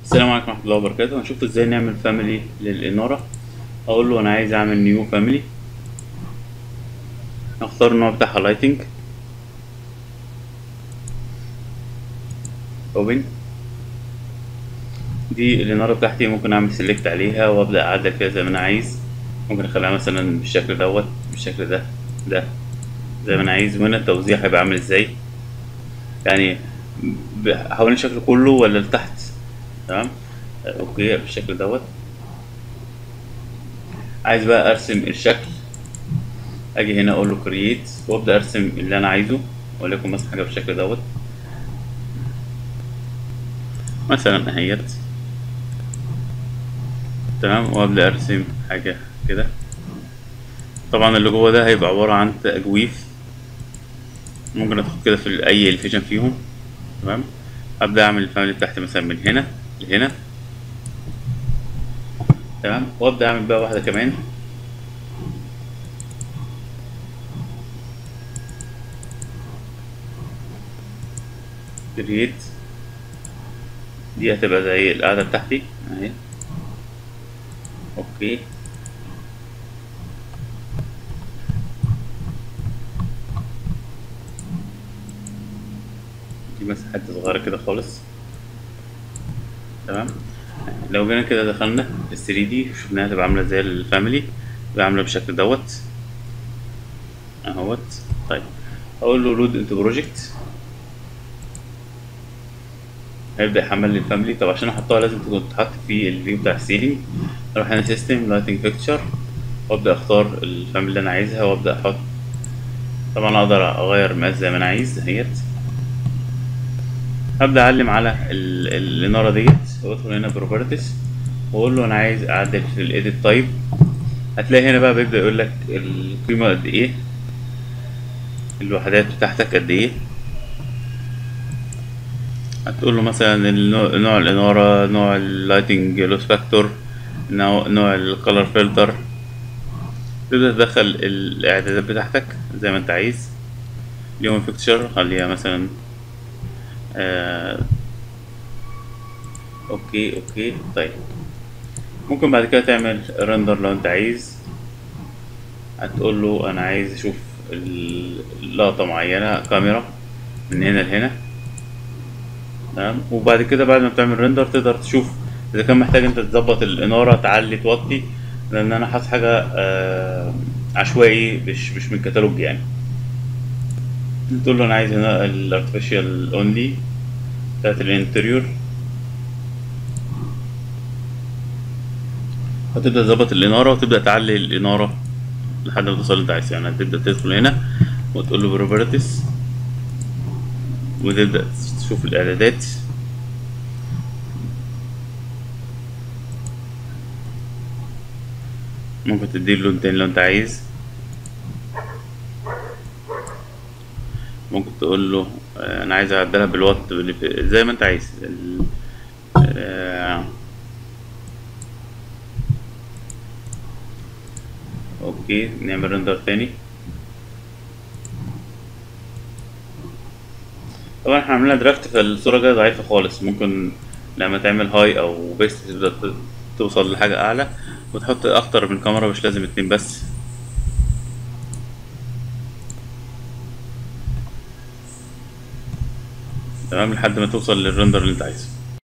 السلام عليكم ورحمة الله وبركاته هنشوف ازاي نعمل فاميلي للإنارة أقول له أنا عايز أعمل نيو فاميلي أختار النوع بتاعها لايتنج أوبن دي الإنارة بتاعتي ممكن أعمل سيلكت عليها وأبدأ أعدل فيها زي ما أنا عايز ممكن أخليها مثلا بالشكل دوت بالشكل ده ده زي ما أنا عايز وهنا التوزيع هيبقى عامل ازاي يعني ب- حوالين الشكل كله ولا لتحت تمام آه، اوكي بالشكل دوت عايز بقى ارسم الشكل اجي هنا اقول له كرييت وابدا ارسم اللي انا عايزه وليكن مثلا حاجه بالشكل دوت مثلا اهيت تمام وابدا ارسم حاجه كده طبعا اللي جوه ده هيبقى عباره عن تجويف ممكن ادخل كده في اي الفيجن فيهم تمام ابدا اعمل الفاميلي بتاعتي مثلا من هنا لهنا تمام وابدا اعمل بقى واحده كمان كرييت دي هتبقى زي القاعده بتاعتي اهي اوكي دي مساحات صغيره كده خالص تمام لو جينا كده دخلنا في 3 دي شفناها تبقى عامله زي الفاميلي تبقى عامله بالشكل دوت اهوت طيب اقول له لود انت بروجكت هيبدا يحمل لي الفاميلي طب عشان احطها لازم تكون تتحط في الفيو بتاع السيلينج اروح هنا سيستم لايتنج بيكتشر وابدا اختار الفاميلي اللي انا عايزها وابدا احط طبعا اقدر اغير المقاس زي ما انا عايز اهيت هبدا اعلم على ال- الاناره ديت وادخل هنا بروبرتيز واقول له انا عايز اعدل في الايديت تايب هتلاقي هنا بقى بيبدا يقول لك القيمه قد ايه الوحدات بتاعتك قد ايه هتقول له مثلا النوع- نوع الاناره نوع اللايتنج لوس فاكتور نوع نوع الكالر فلتر تبدا تدخل الاعدادات بتاعتك زي ما انت عايز اليوم فيكتشر خليها مثلا آه اوكي اوكي طيب ممكن بعد كده تعمل رندر لو انت عايز هتقول له انا عايز اشوف اللقطة معينة كاميرا من هنا لهنا تمام وبعد كده بعد ما بتعمل رندر تقدر تشوف اذا كان محتاج انت تظبط الانارة تعلي توطي لان انا حاطط حاجة آه عشوائي مش مش من كتالوج يعني تقول له انا عايز هنا الارتفيشال اونلي بتاعت الانتريور هتبدأ تظبط الإنارة وتبدأ تعلي الإنارة لحد ما توصل اللي انت عايزه يعني هتبدأ تدخل هنا وتقول له بروبرتيز وتبدأ تشوف الإعدادات ممكن تديله لون تاني لو انت عايز ممكن تقول له آه، انا عايز اعدلها بالوات اللي في- زي ما انت عايز ال- آه، اوكي نعمل رندر تاني طبعا احنا عاملينها درافت فالصورة جاية ضعيفة خالص ممكن لما تعمل هاي او بيست تبدأ ت- توصل لحاجة اعلى وتحط اكتر من كاميرا مش لازم اتنين بس تمام لحد ما توصل للرندر اللي انت عايزه